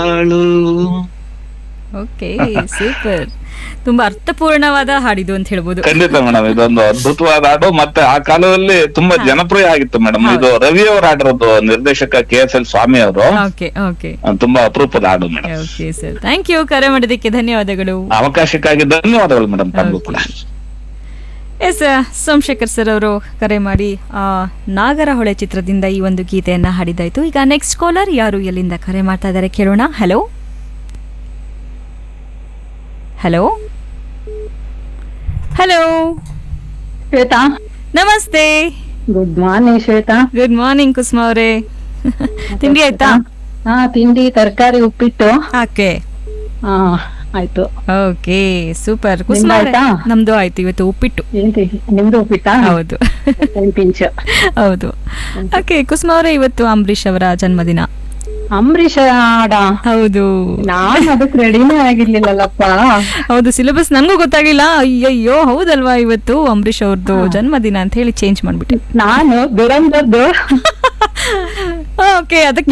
ಬಾಳು okay super ತುಂಬಾ ಅರ್ಥಪೂರ್ಣವಾದ ಹಾಡಿದು ಅಂತ ಹೇಳ್ಬೋದು ಖಂಡಿತ ಮೇಡಮ್ ಇದೊಂದು ಅದ್ಭುತವಾದ ಹಾಡು ಮತ್ತೆ ಆ ಕಾಲದಲ್ಲಿ ತುಂಬಾ ಜನಪ್ರಿಯ ಆಗಿತ್ತು ಮೇಡಮ್ ಇದು ರವಿ ಅವರು ಹಾಡಿರೋದು ನಿರ್ದೇಶಕ ಕೆ ಎಸ್ ಎಲ್ ಸ್ವಾಮಿ ಅವರು ಓಕೆ ಓಕೆ ತುಂಬಾ ಅಪರೂಪದ ಹಾಡು madam okay sir thank you ಕರೆ ಮಾಡೋದಕ್ಕೆ ಧನ್ಯವಾದಗಳು ಅವಕಾಶಕ್ಕಾಗಿ ಧನ್ಯವಾದಗಳು ಮೇಡಮ್ ತಮಗೂ ಕೂಡ ಎಸ್ ಸೋಮಶೇಖರ್ ಸರ್ ಅವರು ಕರೆ ಮಾಡಿ ಆ, ನಾಗರಹೊಳೆ ಚಿತ್ರದಿಂದ ಈ ಒಂದು ಗೀತೆಯನ್ನ ಹಾಡಿದಾಯ್ತು ಈಗ ನೆಕ್ಸ್ಟ್ ಕಾಲರ್ ಯಾರು ಎಲ್ಲಿಂದ ಕರೆ ಮಾಡ್ತಾ ಇದ್ದಾರೆ ಕೇಳೋಣ ಹಲೋ ಹಲೋ ಹಲೋ ಶ್ವೇತಾ ನಮಸ್ತೆ good morning Shweta good morning Kusuma ಅವರೇ ತಿಂಡಿ ಆಯ್ತಾ ಹಾ ತಿಂಡಿ ತರಕಾರಿ ಉಪ್ಪಿಟ್ಟು ಓಕೆ ಹಾ ಆಯ್ತು ಓಕೆ ಸೂಪರ್ ಕುಸುಮ ಅವರೇ ಆಯ್ತಾ? ನಮ್ದು ಆಯ್ತು ಇವತ್ತು ಉಪ್ಪಿಟ್ಟು ಏನ್ ತಿ- ನಿಮ್ದು ಉಪ್ಪಿಟ್ಟಾ ಹೌದು ಒಂದ್ ಪಿಂಚ್ ಹೌದು ಓಕೆ ಕುಸುಮ ಅವರೇ ಇವತ್ತು ಅಂಬರೀಶ್ ಅವರ ಜನ್ಮದಿನ ಅಂಬರೀಷ ಆಡ ಹೌದು ನಾನ್ ಅದಕ್ ರೆಡಿನೇ ಆಗಿರ್ಲಿಲ್ಲಲ್ಲಪ್ಪ ಹೌದು ಸಿಲೆಬಸ್ ನಂಗೂ ಗೊತ್ತಾಗ್ಲಿಲ್ಲ ಅಯ್ಯಯ್ಯೋ ಹೌದಲ್ವಾ ಇವತ್ತು ಅಂಬರೀಶ್ ಅವ್ರದ್ದು ಜನ್ಮದಿನ ಅಂತ ಹೇಳಿ ಚೇಂಜ್ ಮಾಡ್ಬಿಟ್ಟೆ ನಾನು ದುರಂದದ್ದು ಓಕೆ ಅದಕ್ಕೆ